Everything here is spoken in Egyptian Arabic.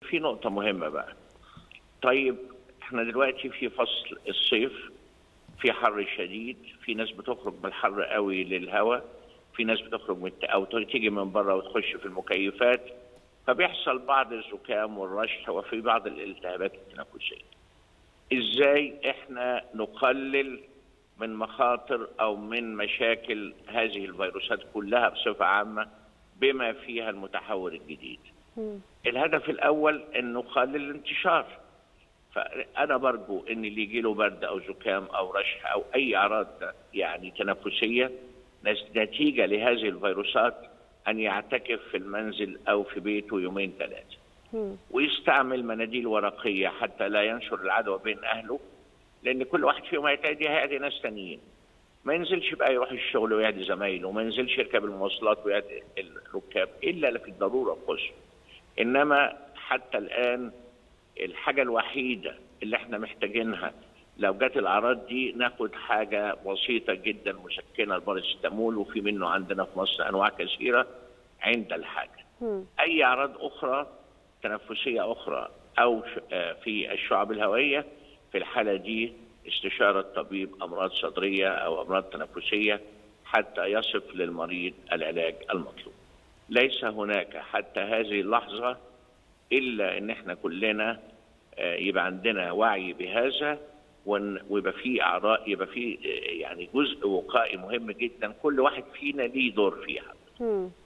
في نقطة مهمة بقى طيب احنا دلوقتي في فصل الصيف في حر شديد في ناس بتخرج من الحر قوي للهواء في ناس بتخرج من او تيجي من بره وتخش في المكيفات فبيحصل بعض الزكام والرشح وفي بعض الالتهابات التنفسيه. ازاي احنا نقلل من مخاطر او من مشاكل هذه الفيروسات كلها بصفه عامه بما فيها المتحور الجديد. الهدف الاول ان نقلل الانتشار. فانا برجو ان اللي يجي له برد او زكام او رشح او اي اعراض يعني تنفسيه نتيجه لهذه الفيروسات ان يعتكف في المنزل او في بيته يومين ثلاثه. ويستعمل مناديل ورقيه حتى لا ينشر العدوى بين اهله لان كل واحد فيهم هيتعدي هيعدي ناس تانيين. ما ينزلش بقى يروح الشغل ويعدي زمايله وما ينزلش يركب المواصلات ويعدي الركاب الا في الضروره القصوى. انما حتى الان الحاجه الوحيده اللي احنا محتاجينها لو جت الاعراض دي ناخد حاجه بسيطه جدا مسكنه الباراسيتامول وفي منه عندنا في مصر انواع كثيره عند الحاجه. اي اعراض اخرى تنفسيه اخرى او في الشعب الهوائيه في الحاله دي استشاره طبيب امراض صدريه او امراض تنفسيه حتى يصف للمريض العلاج المطلوب. ليس هناك حتى هذه اللحظه الا ان احنا كلنا يبقى عندنا وعي بهذا ويبقى في اعراض يبقى في يعني جزء وقائي مهم جدا كل واحد فينا ليه دور فيها